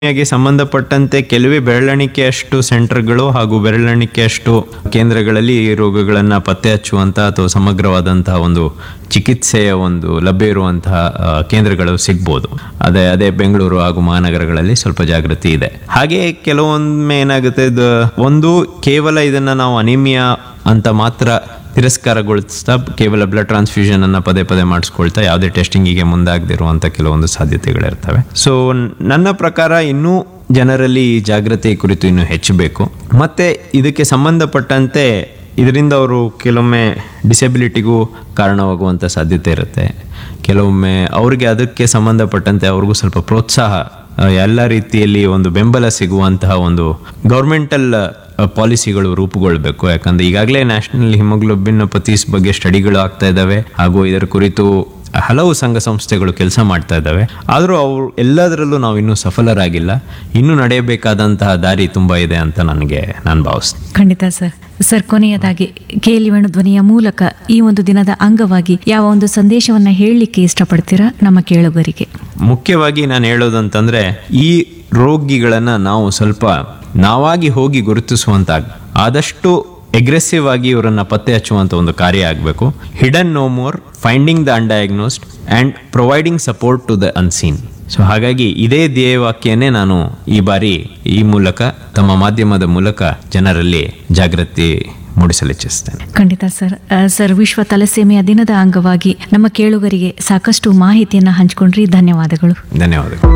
ಗೆ ಸಂಬಂಧಪಟ್ಟಂತೆ ಕೆಲವೇ ಬೆರಳೆಣಿಕೆಯಷ್ಟು ಸೆಂಟರ್ಗಳು ಹಾಗೂ ಬೆರಳೆಣಿಕೆಯಷ್ಟು ಕೇಂದ್ರಗಳಲ್ಲಿ ಈ ರೋಗಗಳನ್ನು ಪತ್ತೆ ಹಚ್ಚುವಂತಹ ಅಥವಾ ಸಮಗ್ರವಾದಂತಹ ಒಂದು ಚಿಕಿತ್ಸೆಯ ಒಂದು ಲಭ್ಯ ಇರುವಂತಹ ಆ, ಕೇಂದ್ರಗಳು ಸಿಗ್ಬೋದು ಅದೇ ಅದೇ ಬೆಂಗಳೂರು ಹಾಗೂ ಮಹಾನಗರಗಳಲ್ಲಿ ಸ್ವಲ್ಪ ಜಾಗೃತಿ ಇದೆ ಹಾಗೆ ಕೆಲವೊಮ್ಮೆ ಏನಾಗುತ್ತೆ ಇದು ಒಂದು ಕೇವಲ ಇದನ್ನ ನಾವು ಅನಿಮಿಯಾ ಅಂತ ಮಾತ್ರ ತಿರಸ್ಕಾರಗೊಳಿಸ್ತಾ ಕೇವಲ ಬ್ಲಡ್ ಟ್ರಾನ್ಸ್ಫ್ಯೂಷನ್ ಅನ್ನ ಪದೇ ಪದೇ ಮಾಡಿಸ್ಕೊಳ್ತಾ ಯಾವುದೇ ಟೆಸ್ಟಿಂಗಿಗೆ ಮುಂದಾಗದಿರುವಂಥ ಕೆಲವೊಂದು ಸಾಧ್ಯತೆಗಳಿರ್ತವೆ ಸೊ ನನ್ನ ಪ್ರಕಾರ ಇನ್ನೂ ಜನರಲ್ಲಿ ಈ ಜಾಗೃತಿ ಕುರಿತು ಇನ್ನೂ ಹೆಚ್ಚಬೇಕು ಮತ್ತೆ ಇದಕ್ಕೆ ಸಂಬಂಧಪಟ್ಟಂತೆ ಇದರಿಂದ ಅವರು ಕೆಲವೊಮ್ಮೆ ಡಿಸೆಬಿಲಿಟಿಗೂ ಕಾರಣವಾಗುವಂಥ ಸಾಧ್ಯತೆ ಇರುತ್ತೆ ಕೆಲವೊಮ್ಮೆ ಅವ್ರಿಗೆ ಅದಕ್ಕೆ ಸಂಬಂಧಪಟ್ಟಂತೆ ಅವ್ರಿಗೂ ಸ್ವಲ್ಪ ಪ್ರೋತ್ಸಾಹ ಆ, ಎಲ್ಲ ರೀತಿಯಲ್ಲಿ ಒಂದು ಬೆಂಬಲ ಸಿಗುವಂತಹ ಒಂದು ಗೌರ್ಮೆಂಟಲ್ ಪಾಲಿಸಿಗಳು ರೂಪುಗೊಳ್ಬೇಕು ಯಾಕಂದ್ರೆ ಈಗಾಗಲೇ ನ್ಯಾಷನಲ್ ಹಿಮೋಗ್ಲೋಬಿನೋಪತೀಸ್ ಬಗ್ಗೆ ಸ್ಟಡಿಗಳು ಆಗ್ತಾ ಇದ್ದಾವೆ ಹಾಗೂ ಇದರ ಕುರಿತು ಹಲವು ಸಂಘ ಸಂಸ್ಥೆಗಳು ಕೆಲಸ ಮಾಡ್ತಾ ಇದ್ದಾವೆ ಆದರೂ ಅವರು ಎಲ್ಲದರಲ್ಲೂ ನಾವು ಇನ್ನೂ ಸಫಲರಾಗಿಲ್ಲ ಇನ್ನೂ ನಡೆಯಬೇಕಾದಂತಹ ದಾರಿ ತುಂಬ ಇದೆ ಅಂತ ನನಗೆ ನಾನು ಭಾವಿಸ್ತೀನಿ ಖಂಡಿತ ಸರ್ ಸರ್ ಕೊನೆಯದಾಗಿ ಕೇಳಿವಣ ಧ್ವನಿಯ ಮೂಲಕ ಈ ಒಂದು ದಿನದ ಅಂಗವಾಗಿ ಯಾವ ಒಂದು ಸಂದೇಶವನ್ನ ಹೇಳಲಿಕ್ಕೆ ಇಷ್ಟಪಡ್ತೀರಾ ನಮ್ಮ ಕೇಳುಗರಿಗೆ ಮುಖ್ಯವಾಗಿ ನಾನು ಹೇಳೋದಂತಂದ್ರೆ ಈ ರೋಗಿಗಳನ್ನ ನಾವು ಸ್ವಲ್ಪ ನಾವಾಗಿ ಹೋಗಿ ಗುರುತಿಸುವಂತಾಗ ಆದಷ್ಟು ಎಗ್ರೆಸಿವ್ ಆಗಿ ಇವರನ್ನ ಪತ್ತೆ ಹಚ್ಚುವಂತ ಒಂದು ಕಾರ್ಯ ಆಗಬೇಕು hidden no more finding the undiagnosed and providing support to the unseen so ಹಾಗಾಗಿ ಇದೇ ಧ್ಯೇಯವಾಕ್ಯನೇ ನಾನು ಈ ಬಾರಿ ಈ ಮೂಲಕ ತಮ್ಮ ಮಾಧ್ಯಮದ ಮೂಲಕ ಜನರಲ್ಲಿ ಜಾಗೃತಿ ಮೂಡಿಸಲಿಚ್ಛಿಸ್ತೇನೆ ಖಂಡಿತ ಸರ್ ಆ, ಸರ್ ವಿಶ್ವ ತಲಸೇಮಿಯ ದಿನದ ಅಂಗವಾಗಿ ನಮ್ಮ ಕೇಳುಗರಿಗೆ ಸಾಕಷ್ಟು ಮಾಹಿತಿಯನ್ನ ಹಂಚಿಕೊಂಡ್ರಿ ಧನ್ಯವಾದಗಳು ಧನ್ಯವಾದಗಳು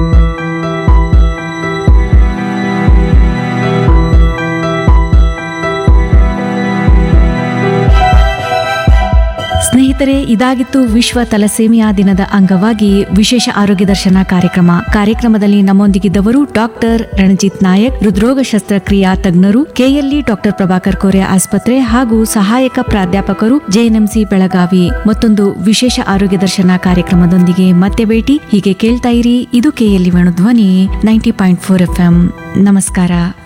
ಸ್ನೇಹಿತರೆ ಇದಾಗಿತ್ತು ವಿಶ್ವ ತಲಸೇಮಿಯಾ ದಿನದ ಅಂಗವಾಗಿ ವಿಶೇಷ ಆರೋಗ್ಯ ದರ್ಶನ ಕಾರ್ಯಕ್ರಮ ಕಾರ್ಯಕ್ರಮದಲ್ಲಿ ನಮ್ಮೊಂದಿಗಿದ್ದವರು ಡಾಕ್ಟರ್ ರಣಜಿತ್ ನಾಯಕ್ ಹೃದ್ರೋಗ ಶಸ್ತ್ರಕ್ರಿಯಾ ತಜ್ಞರು ಕೆಎಲ್ಇ ಡಾಕ್ಟರ್ ಪ್ರಭಾಕರ್ ಕೋರೆ ಆಸ್ಪತ್ರೆ ಹಾಗೂ ಸಹಾಯಕ ಪ್ರಾಧ್ಯಾಪಕರು ಜೆಎನ್ಎಂಸಿ ಬೆಳಗಾವಿ ಮತ್ತೊಂದು ವಿಶೇಷ ಆರೋಗ್ಯ ದರ್ಶನ ಕಾರ್ಯಕ್ರಮದೊಂದಿಗೆ ಮತ್ತೆ ಭೇಟಿ ಹೀಗೆ ಕೇಳ್ತಾ ಇರಿ ಇದು ಕೆಎಲ್ಇ ವೇಣು ಧ್ವನಿ ನೈಂಟಿ ಪಾಯಿಂಟ್ ಫೋರ್ ಎಫ್ ನಮಸ್ಕಾರ